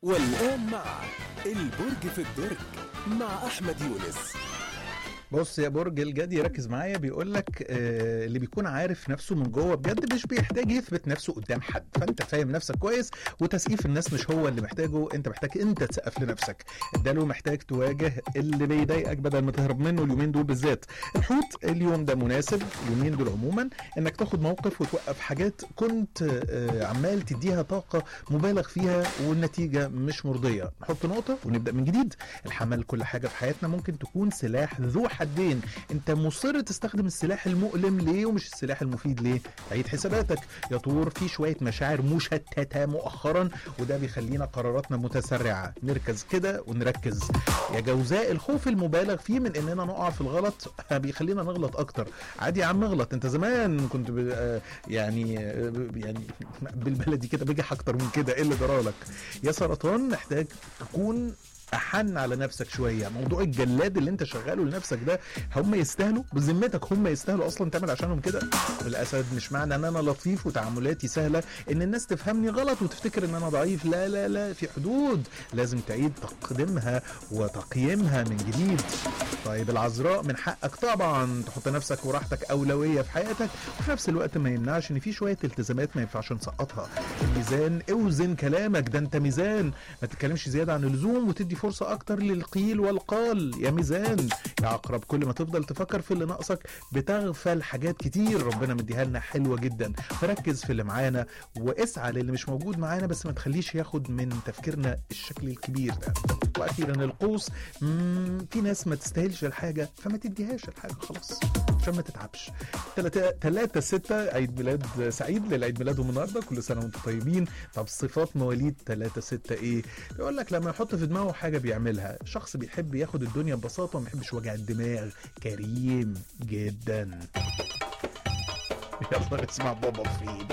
والآن مع البرج في الدرج مع أحمد يونس بص يا برج الجدي ركز معايا بيقول لك آه اللي بيكون عارف نفسه من جوه بجد مش بيحتاج يثبت نفسه قدام حد فانت فاهم نفسك كويس وتسقيف الناس مش هو اللي محتاجه انت محتاج انت تسقف لنفسك الدلو محتاج تواجه اللي بيضايقك بدل ما تهرب منه اليومين دول بالذات الحوت اليوم ده مناسب اليومين دول عموما انك تاخد موقف وتوقف حاجات كنت آه عمال تديها طاقه مبالغ فيها والنتيجه مش مرضيه نحط نقطه ونبدا من جديد الحمل كل حاجه في حياتنا ممكن تكون سلاح ذو حدين انت مصر تستخدم السلاح المؤلم ليه ومش السلاح المفيد ليه عيد حساباتك يا طور في شويه مشاعر مشتته مؤخرا وده بيخلينا قراراتنا متسرعه نركز كده ونركز يا جوزاء الخوف المبالغ فيه من اننا نقع في الغلط بيخلينا نغلط اكتر عادي يا عم اغلط انت زمان كنت ب... آه يعني آه يعني بالبلدي كده بجح اكتر من كده ايه اللي جرالك يا سرطان محتاج تكون احن على نفسك شويه موضوع الجلاد اللي انت شغاله لنفسك ده هم يستاهلوا بذمتك هم يستاهلوا اصلا تعمل عشانهم كده الاسد مش معنى ان انا لطيف وتعاملاتي سهله ان الناس تفهمني غلط وتفتكر ان انا ضعيف لا لا لا في حدود لازم تعيد تقديمها وتقييمها من جديد طيب العذراء من حقك طبعا تحط نفسك وراحتك اولويه في حياتك وفي نفس الوقت ما يمنعش ان في شويه التزامات ما ينفعش نسقطها الميزان اوزن كلامك ده انت ميزان ما تتكلمش زياده عن اللزوم وتدي فرصه اكتر للقيل والقال يا ميزان يا عقرب كل ما تفضل تفكر في اللي ناقصك بتغفل حاجات كتير ربنا مديها لنا حلوه جدا فركز في اللي معانا واسعى للي مش موجود معانا بس ما تخليش ياخد من تفكيرنا الشكل الكبير ده واخيرا القوس في ناس ما تستاهلش الحاجه فما تديهاش الحاجه خلاص عشان ما تتعبش ثلاثة ستة عيد ميلاد سعيد للعيد ميلادهم النهارده كل سنه وانتم طيبين طب صفات مواليد 3 6 ايه يقول لك لما يحط في دماغه حاجه بيعملها شخص بيحب ياخد الدنيا ببساطه وما بيحبش وجع الدماغ كريم جدا يلا نسمع بابا فريد